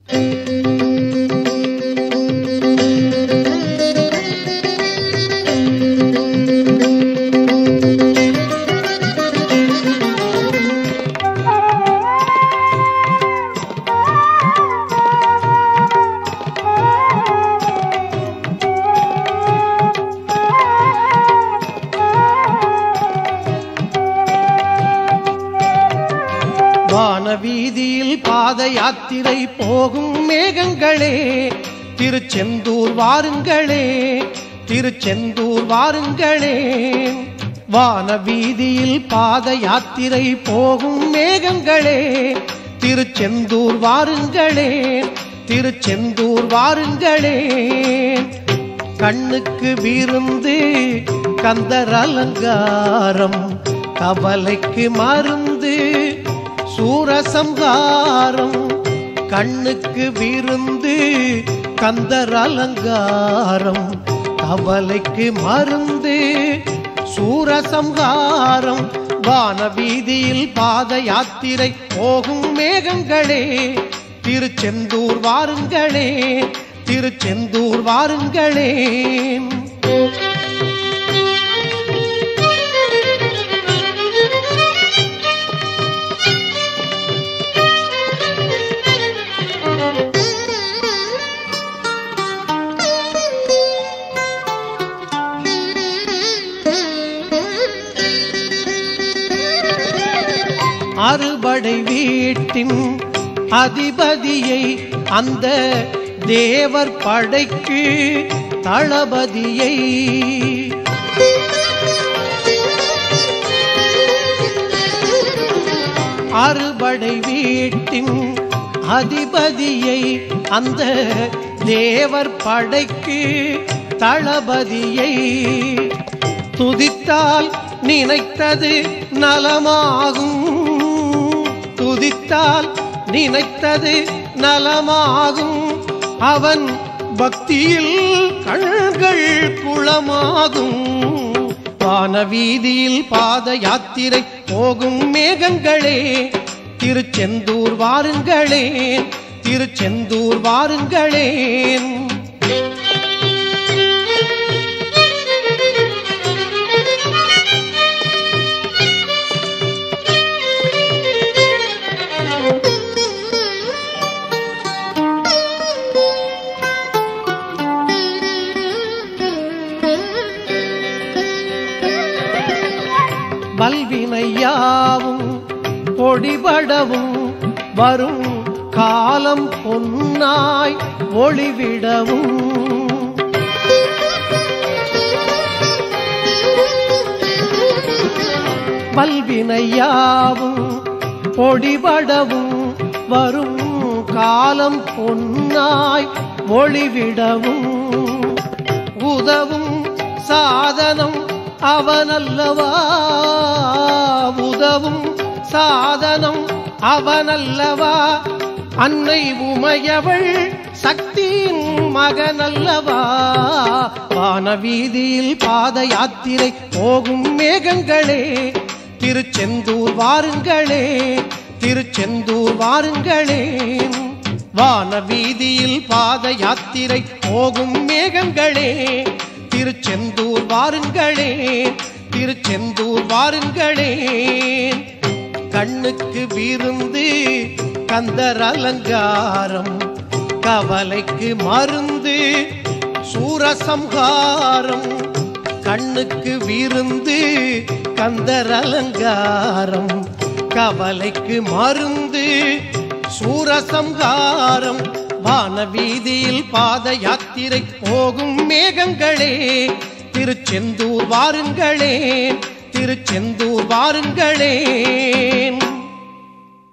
வான வீதியில் பாத யாத்திரை போகும் மேகங்களே திருச்செந்தூர் வாருங்களே திருச்செந்தூர் வாருங்களே வான வீதியில் பாத யாத்திரை போகும் மேகங்களே திருச்செந்தூர் வாருங்களே திருச்செந்தூர் வாருங்களே கண்ணுக்கு விருந்து கந்தர் அலங்காரம் கவலைக்கு மருந்து சூரசம்ஹாரம் கண்ணுக்கு விருந்து கந்தர் அலங்காரம் கவலைக்கு மருந்து சூரசம்ஹாரம் வான வீதியில் பாத யாத்திரை போகும் மேகங்களே திருச்செந்தூர் வாருங்களே திருச்செந்தூர் வாருங்களே அறுபடை வீட்டின் அதிபதியை அந்த தேவர் படைக்கு தளபதியை அறுபடை வீட்டின் அதிபதியை அந்த தேவர் படைக்கு தளபதியை துதித்தால் நினைத்தது நலமாகும் துதித்தால் நினைத்தது நலமாகும் அவன் பக்தியில் கண்கள் குளமாகும் வான வீதியில் பாத யாத்திரை போகும் மேகங்களே திருச்செந்தூர் வாருங்களே திருச்செந்தூர் வாருங்களே வல்வினையாவும் பொடிபடவும் வரும் காலம் பொன்னாய் ஒளிவிடவும் வல்வினையாவும் பொடிபடவும் வரும் காலம் பொன்னாய் ஒளிவிடவும் உதவும் சாதனம் அவனல்லவா உதவும் சாதனம் அவனல்லவா அன்னை உமையவள் சக்தியின் மகனல்லவா வான வீதியில் பாத யாத்திரை போகும் மேகங்களே திருச்செந்தூர் வாருங்களே திருச்செந்தூர் வாருங்களே வான வீதியில் பாத யாத்திரை போகும் மேகங்களே திருச்செந்தூர் வாருங்களே திருச்செந்தூர் வாருங்களே கண்ணுக்கு விருந்து கந்தர் அலங்காரம் கவலைக்கு மருந்து சூரசம்ஹாரம் கண்ணுக்கு விருந்து கந்தர் அலங்காரம் கவலைக்கு மருந்து சூரசம்ஹாரம் வான வீதியில் பாத யாத்திரை போகும் மேகங்களே திருச்செந்தூர் வாருங்களே திருச்செந்தூர் வாருங்களே